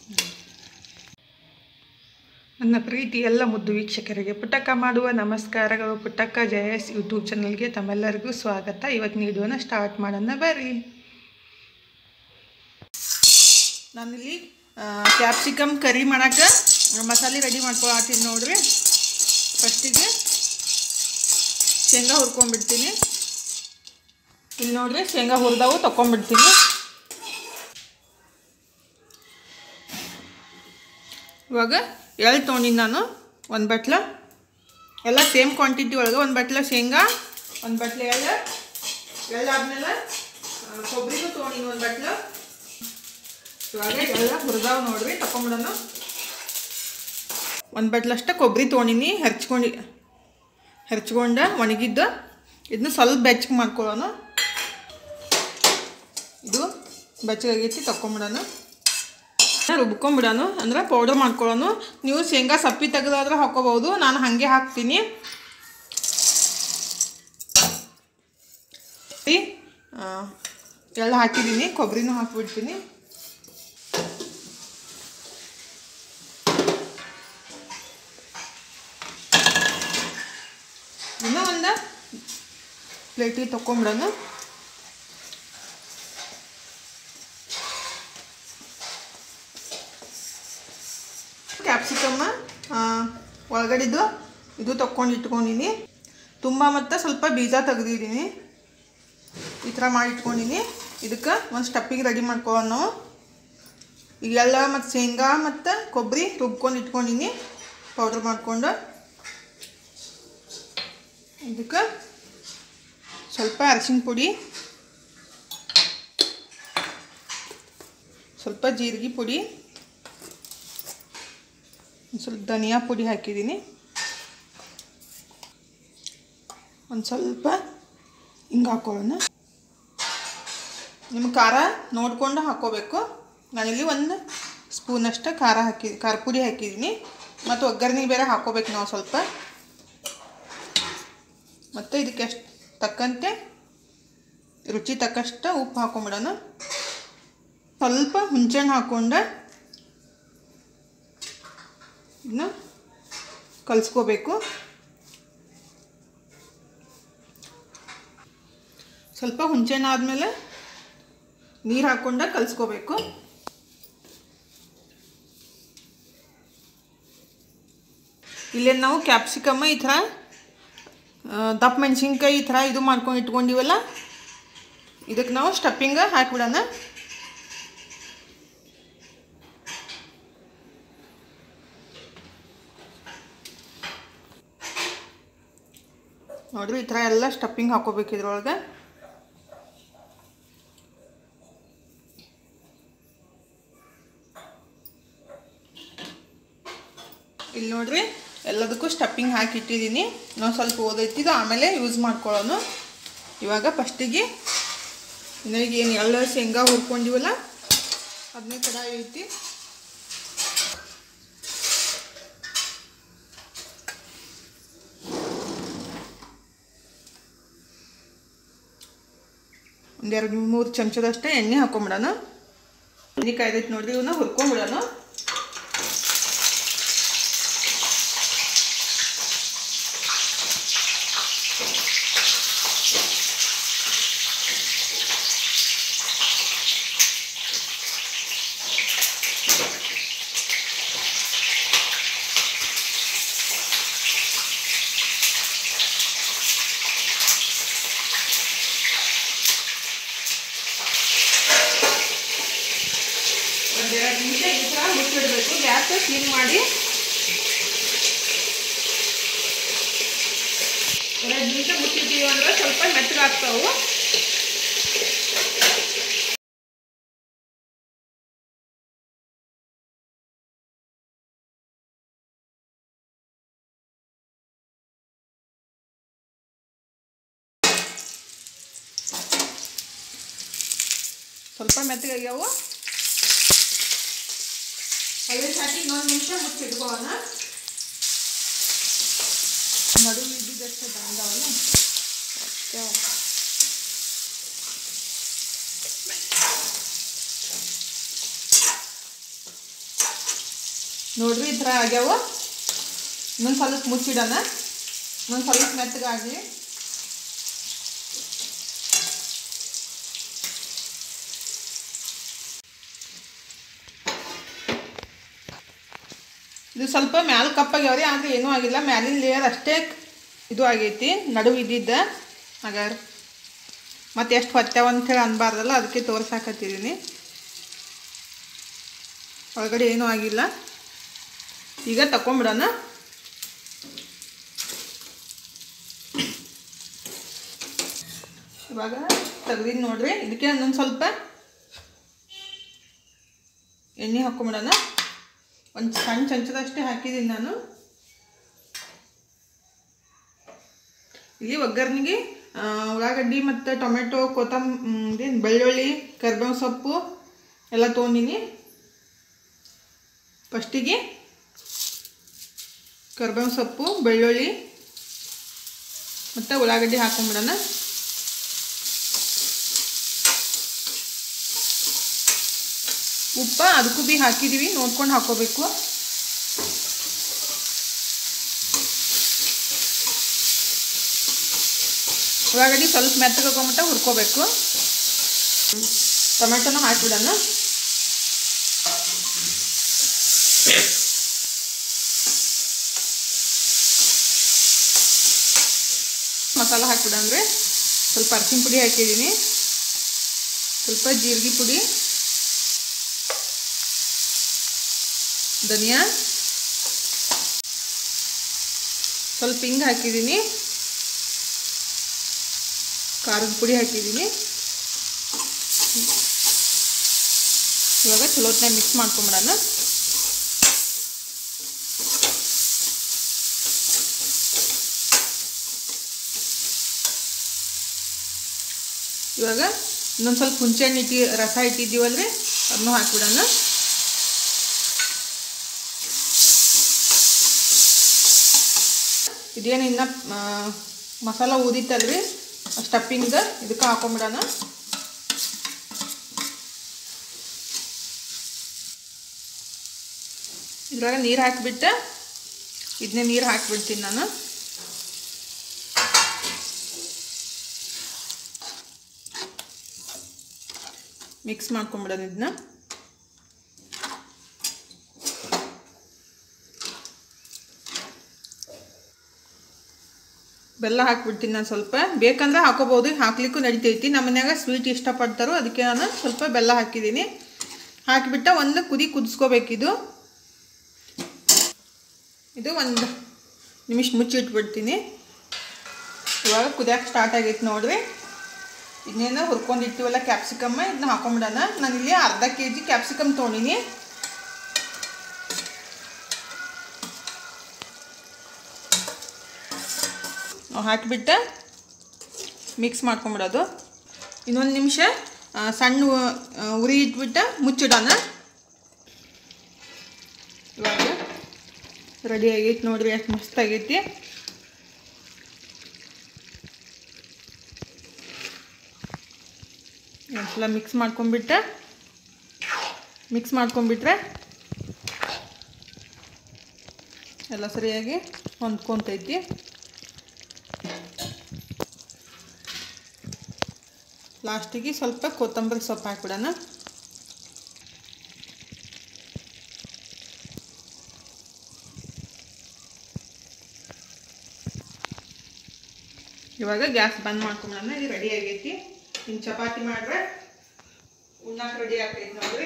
ನನ್ನ ಪ್ರೀತಿ ಎಲ್ಲ ಮುದ್ದು ವೀಕ್ಷಕರಿಗೆ ಪುಟ್ಟಕ್ಕ ಮಾಡುವ ನಮಸ್ಕಾರಗಳು ಪುಟ್ಟಕ್ಕ ಜಯಸ್ ಯೂಟ್ಯೂಬ್ ಚಾನಲ್ಗೆ ತಮ್ಮೆಲ್ಲರಿಗೂ ಸ್ವಾಗತ ಇವತ್ತಿನ ವಿಡಿಯೋನ ಸ್ಟಾರ್ಟ್ ಮಾಡೋಣ ಬರ್ರಿ ನಾನಿಲ್ಲಿ ಕ್ಯಾಪ್ಸಿಕಮ್ ಕರಿ ಮಾಡಕ್ಕೆ ಮಸಾಲೆ ರೆಡಿ ಮಾಡ್ಕೊಳತ್ತೀನಿ ನೋಡ್ರಿ ಫಸ್ಟಿಗೆ ಶೇಂಗಾ ಹುರ್ಕೊಂಡ್ಬಿಡ್ತೀನಿ ಇಲ್ಲಿ ನೋಡ್ರಿ ಶೇಂಗಾ ಹುರಿದವು ತಗೊಂಡ್ಬಿಡ್ತೀನಿ ಇವಾಗ ಎಳ್ಳು ತೊಗೊಂಡಿನಿ ನಾನು ಒಂದು ಬಟ್ಲ ಎಲ್ಲ ಸೇಮ್ ಕ್ವಾಂಟಿಟಿ ಒಳಗೆ ಒಂದು ಬಟ್ಲ ಶೇಂಗಾ ಒಂದು ಬಟ್ಲೆ ಎಳ್ಳು ಎಳ್ಳಾದ್ಮೇಲೆ ಆ, ಕೊಬ್ಬರಿನೂ ತೊಗೊಂಡಿನಿ ಒಂದು ಬಟ್ಲ ಇವಾಗ ಎಲ್ಲ ಹುರಿದಾವ್ ನೋಡ್ರಿ ತಗೊಂಬಿಡೋಣ ಒಂದು ಬಟ್ಲಷ್ಟ ಕೊಬ್ಬರಿ ತೊಗೊಂಡಿನಿ ಹೆರ್ಚ್ಕೊಂಡು ಹೆರ್ಚ್ಕೊಂಡ ಒಣಗಿದ್ದು ಇದನ್ನ ಸ್ವಲ್ಪ ಬೆಚ್ಚಗೆ ಮಾಡ್ಕೊಳ್ಳೋಣ ಇದು ಬೆಚ್ಚಗಾಗೈತಿ ತಗೊಂಬಿಡೋಣ ರುಬ್ಕೊಂಬಿಡೋಣ ಅಂದ್ರೆ ಪೌಡರ್ ಮಾಡ್ಕೊಳ್ಳೋಣ ನೀವು ಶೇಂಗಾ ಸಪ್ಪಿ ತೆಗೆದಾದ್ರೆ ಹಾಕೋಬಹುದು ನಾನು ಹಾಗೆ ಹಾಕ್ತೀನಿ ಈ, ಆ, ಎಳ್ಳು ಹಾಕಿದ್ದೀನಿ ಕೊಬ್ಬರಿನೂ ಹಾಕಿಬಿಡ್ತೀನಿ ಇನ್ನೂ ಒಂದು ಪ್ಲೇಟಿಗೆ ತಗೊಂಬಿಡೋಣ ಕ್ಯಾಪ್ಸಿಕಮ್ಮ ಒಳಗಡಿದ್ದು ಇದು ತಕ್ಕೊಂಡು ಇಟ್ಕೊಂಡಿನಿ ತುಂಬ ಮತ್ತು ಸ್ವಲ್ಪ ಬೀಜ ತೆಗ್ದಿದ್ದೀನಿ ಈ ಥರ ಮಾಡಿ ಇಟ್ಕೊಂಡಿನಿ ಇದಕ್ಕೆ ಒಂದು ಸ್ಟಪ್ಪಿಗೆ ರೆಡಿ ಮಾಡ್ಕೊಳ್ಳೋಣ ನಾವು ಈಗ ಎಲ್ಲ ಮತ್ತು ಶೇಂಗಾ ಮತ್ತು ಕೊಬ್ಬರಿ ರುಬ್ಕೊಂಡು ಇಟ್ಕೊಂಡಿನಿ ಪೌಡ್ರ್ ಮಾಡಿಕೊಂಡು ಇದಕ್ಕೆ ಸ್ವಲ್ಪ ಅರಿಶಿನ ಪುಡಿ ಸ್ವಲ್ಪ ಜೀರಿಗೆ ಪುಡಿ ಒಂದ್ ಸ್ವಲ್ಪ ಧನಿಯಾ ಪುಡಿ ಹಾಕಿದ್ದೀನಿ ಒಂದು ಸ್ವಲ್ಪ ಹಿಂಗೆ ಹಾಕೊಳ್ಳೋಣ ನಿಮ್ಮ ಖಾರ ನೋಡಿಕೊಂಡು ಹಾಕೋಬೇಕು ನಾನಿಲ್ಲಿ ಒಂದು ಸ್ಪೂನಷ್ಟು ಖಾರ ಹಾಕಿ ಖಾರ ಪುಡಿ ಹಾಕಿದ್ದೀನಿ ಮತ್ತು ಒಗ್ಗರಣೆ ಬೇರೆ ಹಾಕೋಬೇಕು ನಾವು ಸ್ವಲ್ಪ ಮತ್ತು ಇದಕ್ಕೆ ಎಷ್ಟು ತಕ್ಕಂತೆ ರುಚಿ ತಕ್ಕಷ್ಟು ಉಪ್ಪು ಹಾಕೊಂಬಿಡೋಣ ಸ್ವಲ್ಪ ಹುಂಚೆಹಣ್ಣು ಹಾಕ್ಕೊಂಡು ಇದನ್ನ ಕಲಿಸ್ಕೋಬೇಕು ಸ್ವಲ್ಪ ಹುಂಚೆಹಣ್ಣು ಆದಮೇಲೆ ನೀರು ಹಾಕ್ಕೊಂಡು ಕಲಿಸ್ಕೋಬೇಕು ಇಲ್ಲೇ ನಾವು ಕ್ಯಾಪ್ಸಿಕಮ್ಮ ಈ ಥರ ಆ, ದಪ್ಪ ಮೆಣಸಿನ್ಕಾಯಿ ಈ ಥರ ಇದು ಮಾಡ್ಕೊಂಡು ಇಟ್ಕೊಂಡಿವಲ್ಲ ಇದಕ್ಕೆ ನಾವು ಸ್ಟಪ್ಪಿಂಗ ಹಾಕಿಬಿಡೋಣ ನೋಡ್ರಿ ಈ ಥರ ಎಲ್ಲ ಸ್ಟಪ್ಪಿಂಗ್ ಹಾಕೋಬೇಕು ಇದ್ರೊಳಗೆ ಇಲ್ಲಿ ನೋಡ್ರಿ ಎಲ್ಲದಕ್ಕೂ ಸ್ಟಪ್ಪಿಂಗ್ ಹಾಕಿ ಇಟ್ಟಿದ್ದೀನಿ ನಾವು ಸ್ವಲ್ಪ ಓದೈತಿದ್ದು ಆಮೇಲೆ ಯೂಸ್ ಮಾಡ್ಕೊಳ್ಳೋಣ ಇವಾಗ ಫಸ್ಟಿಗೆ ಇನ್ನೀಗ ಏನು ಎಳ್ಳು ಶೇಂಗಾ ಹುರ್ಕೊಂಡಿವಲ್ಲ ಅದನ್ನೇ ಕಡಾಯಿ ಐತಿ ಒಂದೆರಡು ಮೂರು ಚಮಚದಷ್ಟೇ ಎಣ್ಣೆ ಹಾಕೊಂಬಿಡೋಣ ಎಣ್ಣೆ ಕಾಯ್ದೈತೆ ನೋಡ್ರಿ ಇವನ್ನ ಹುರ್ಕೊಂಬಿಡೋಣ ಒಂದೆರಡು ನಿಮಿಷ ಈ ಥರ ಮುಚ್ಚಿಡಬೇಕು ಗ್ಯಾಸ್ ಕ್ಲೀನ್ ಮಾಡಿ ಎರಡು ನಿಮಿಷ ಮುಚ್ಚಿಡ್ತೀವಿ ಅಂದ್ರೆ ಸ್ವಲ್ಪ ಮೆತ್ತಗಾಗ್ತಾವು ಸ್ವಲ್ಪ ಮೆತ್ತಗಾಗ್ಯಾವು ಅದೇ ಹಾಕಿ ಇನ್ನೊಂದು ನಿಮಿಷ ಮುಚ್ಚಿಟ್ಕೊಳ್ಳೋಣ ನಡು ಇದ್ದಿದ್ದಷ್ಟು ಬಂದವಲ್ಲ ನೋಡ್ರಿ ಈ ಥರ ಆಗ್ಯಾವ ಇನ್ನೊಂದು ಸ್ವಲ್ಪ ಮುಚ್ಚಿಡೋಣ ಇನ್ನೊಂದು ಸ್ವಲ್ಪ ಮೆತ್ತಗಾಗಲಿ ಇದು ಸ್ವಲ್ಪ ಮ್ಯಾಲ ಕಪ್ಪಾಗ್ಯಾವ್ರಿ ಆದರೆ ಏನೂ ಆಗಿಲ್ಲ ಮ್ಯಾಲಿನ ಲೇಯರ್ ಅಷ್ಟೇ ಇದು ಆಗೈತಿ ನಡುವು ಇದ್ದಿದ್ದ ಹಾಗಾದ್ರೆ ಮತ್ತೆ ಎಷ್ಟು ಹೊತ್ಯಾವ ಅಂತೇಳಿ ಅನ್ಬಾರ್ದಲ್ಲ ಅದಕ್ಕೆ ತೋರ್ಸಾಕತ್ತಿದ್ದೀನಿ ಒಳಗಡೆ ಏನೂ ಆಗಿಲ್ಲ ಈಗ ತಕೊಂಬಿಡೋಣ ಇವಾಗ ತೆಗ್ದಿದ್ದು ನೋಡ್ರಿ ಇದಕ್ಕೆ ಇನ್ನೊಂದು ಸ್ವಲ್ಪ ಎಣ್ಣೆ ಹಾಕೊಂಬಿಡೋಣ ಒಂದು ಸಣ್ಣ ಚಮಚದಷ್ಟೇ ಹಾಕಿದ್ದೀನಿ ನಾನು ಇಲ್ಲಿ ಒಗ್ಗರಣೆಗೆ ಆ, ಉಳ್ಳಾಗಡ್ಡಿ ಮತ್ತು ಟೊಮೆಟೊ ಕೊತ್ತಂಬರಿ ಬೆಳ್ಳುಳ್ಳಿ ಕರಿಬೇವು ಸೊಪ್ಪು ಎಲ್ಲ ತೊಗೊಂಡಿನಿ ಫಸ್ಟಿಗೆ ಕರಿಬೇವು ಸೊಪ್ಪು ಬೆಳ್ಳುಳ್ಳಿ ಮತ್ತು ಉಳ್ಳಾಗಡ್ಡಿ ಹಾಕೊಂಬಿಡೋಣ ಉಪ್ಪ ಅದಕ್ಕೂ ಭೀ ಹಾಕಿದ್ದೀವಿ ನೋಡ್ಕೊಂಡು ಹಾಕೋಬೇಕು ಉಳ್ಳಾಗಡ್ಡಿ ಸ್ವಲ್ಪ ಮೆತ್ತಗೆ ಹಾಕೊಂಬಿಟ್ಟ ಹುರ್ಕೋಬೇಕು ಟೊಮೆಟೊನ ಹಾಕಿಬಿಡೋಣ ಮಸಾಲ ಹಾಕ್ಬಿಡಂದ್ರೆ ಸ್ವಲ್ಪ ಅರ್ಶಿನ ಪುಡಿ ಹಾಕಿದ್ದೀನಿ ಸ್ವಲ್ಪ ಜೀರಿಗೆ ಪುಡಿ ಧನಿಯಾ ಸ್ವಲ್ಪ ಹಿಂಗೆ ಹಾಕಿದ್ದೀನಿ ಖಾರದ ಪುಡಿ ಹಾಕಿದ್ದೀನಿ ಇವಾಗ ಚಲೋತ್ನ ಮಿಕ್ಸ್ ಮಾಡ್ಕೊಂಬಿಡೋಣ ಇವಾಗ ಇನ್ನೊಂದು ಸ್ವಲ್ಪ ಹುಂಚೆಹಣ್ಣು ಇಟ್ಟಿ ರಸ ಇಟ್ಟಿದ್ದೀವಲ್ರಿ ಅದನ್ನು ಹಾಕ್ಬಿಡೋಣ ಇದೇನು ಇನ್ನು ಆ, ಮಸಾಲ ಊದಿತ್ತಲ್ರಿ ಸ್ಟಫಿಂಗ್ ಇದಕ್ಕೆ ಹಾಕೊಂಬಿಡೋಣ ಇದ್ರಾಗ ನೀರು ಹಾಕಿಬಿಟ್ಟು ಇದನ್ನೇ ನೀರು ಹಾಕಿಬಿಡ್ತೀನಿ ನಾನು ಮಿಕ್ಸ್ ಮಾಡ್ಕೊಂಬಿಡೋಣ ಇದನ್ನ ಬೆಲ್ಲ ಹಾಕ್ಬಿಡ್ತೀನಿ ನಾನು ಸ್ವಲ್ಪ ಬೇಕಂದ್ರೆ ಹಾಕೋಬೋದು ಹಾಕ್ಲಿಕ್ಕೂ ನಡಿತೈತಿ ನಮ್ಮ ಮನ್ಯಾಗ ಸ್ವೀಟ್ ಇಷ್ಟಪಡ್ತಾರೋ ಅದಕ್ಕೆ ನಾನು ಸ್ವಲ್ಪ ಬೆಲ್ಲ ಹಾಕಿದ್ದೀನಿ ಹಾಕಿಬಿಟ್ಟು ಒಂದು ಕುದಿ ಕುದಿಸ್ಕೋಬೇಕಿದು ಇದು ಒಂದು ನಿಮಿಷ ಮುಚ್ಚಿಟ್ಬಿಡ್ತೀನಿ ಇವಾಗ ಕುದಿಯೋಕೆ ಸ್ಟಾರ್ಟ್ ಆಗೈತೆ ನೋಡ್ರಿ ಇನ್ನೇನು ಹುರ್ಕೊಂಡಿರ್ತೀವಲ್ಲ ಕ್ಯಾಪ್ಸಿಕಮ್ಮ ಇದನ್ನ ಹಾಕೊಂಬಿಡೋಣ ನಾನಿಲ್ಲಿ ಅರ್ಧ ಕೆ ಜಿ ಕ್ಯಾಪ್ಸಿಕಮ್ ತೊಗೊಂಡಿನಿ ಹಾಕಿಬಿಟ್ಟು ಮಿಕ್ಸ್ ಮಾಡ್ಕೊಂಬಿಡೋದು ಇನ್ನೊಂದು ನಿಮಿಷ ಆ, ಸಣ್ಣ ಉ- ಆ, ಉರಿ ಇಟ್ಬಿಟ್ಟು ಮುಚ್ಚಿಡೋಣ ಇವಾಗ ರೆಡಿ ಆಗೈತಿ ನೋಡ್ರಿ ಎಷ್ಟು ಮಸ್ತ್ ಆಗೈತಿ ಒಂದ್ಸಲ ಮಿಕ್ಸ್ ಮಾಡ್ಕೊಂಬಿಟ್ಟು ಮಿಕ್ಸ್ ಮಾಡ್ಕೊಂಬಿಟ್ರೆ ಎಲ್ಲ ಸರಿಯಾಗಿ ಹೊಂದ್ಕೊಂತೈತಿ ಲಾಸ್ಟಿಗೆ ಸ್ವಲ್ಪ ಕೊತ್ತಂಬರಿ ಸೊಪ್ಪು ಹಾಕ್ಬಿಡೋಣ ಇವಾಗ ಗ್ಯಾಸ್ ಬಂದ್ ಮಾಡ್ಕೊಂಬಿಡೋಣ ಇದು ರೆಡಿ ಆಗೈತಿ ಇನ್ನು ಚಪಾತಿ ಮಾಡ್ರೆ ಉಣ್ಣಾಕ ರೆಡಿ ಆಗ್ತೈತಿ ನೋಡ್ರಿ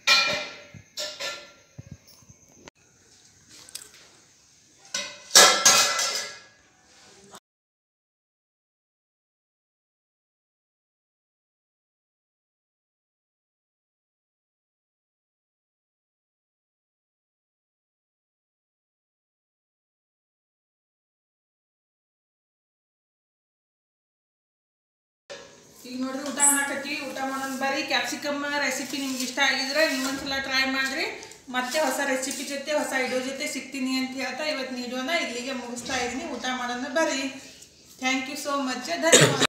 ಈಗ ನೋಡ್ರಿ ಊಟ ಮಾಡಕತ್ತೀವಿ ಊಟ ಮಾಡೋಣ ಬರ್ರಿ ಕ್ಯಾಪ್ಸಿಕಮ್ ರೆಸಿಪಿ ನಿಮ್ಗೆ ಇಷ್ಟ ಆಗಿದ್ರೆ ನೀವೊಂದ್ಸಲ ಟ್ರೈ ಮಾಡ್ರಿ ಮತ್ತೆ ಹೊಸ ರೆಸಿಪಿ ಜೊತೆ ಹೊಸ ವಿಡಿಯೋ ಜೊತೆ ಸಿಗ್ತೀನಿ ಅಂತ ಹೇಳ್ತಾ ಇವತ್ತು ವಿಡಿಯೋನ ಇಲ್ಲಿಗೆ ಮುಗಿಸ್ತಾ ಇದ್ದೀನಿ ಊಟ ಮಾಡೋಣ ಬರ್ರಿ ಥ್ಯಾಂಕ್ ಯು ಸೋ ಮಚ್ ಧನ್ಯವಾದ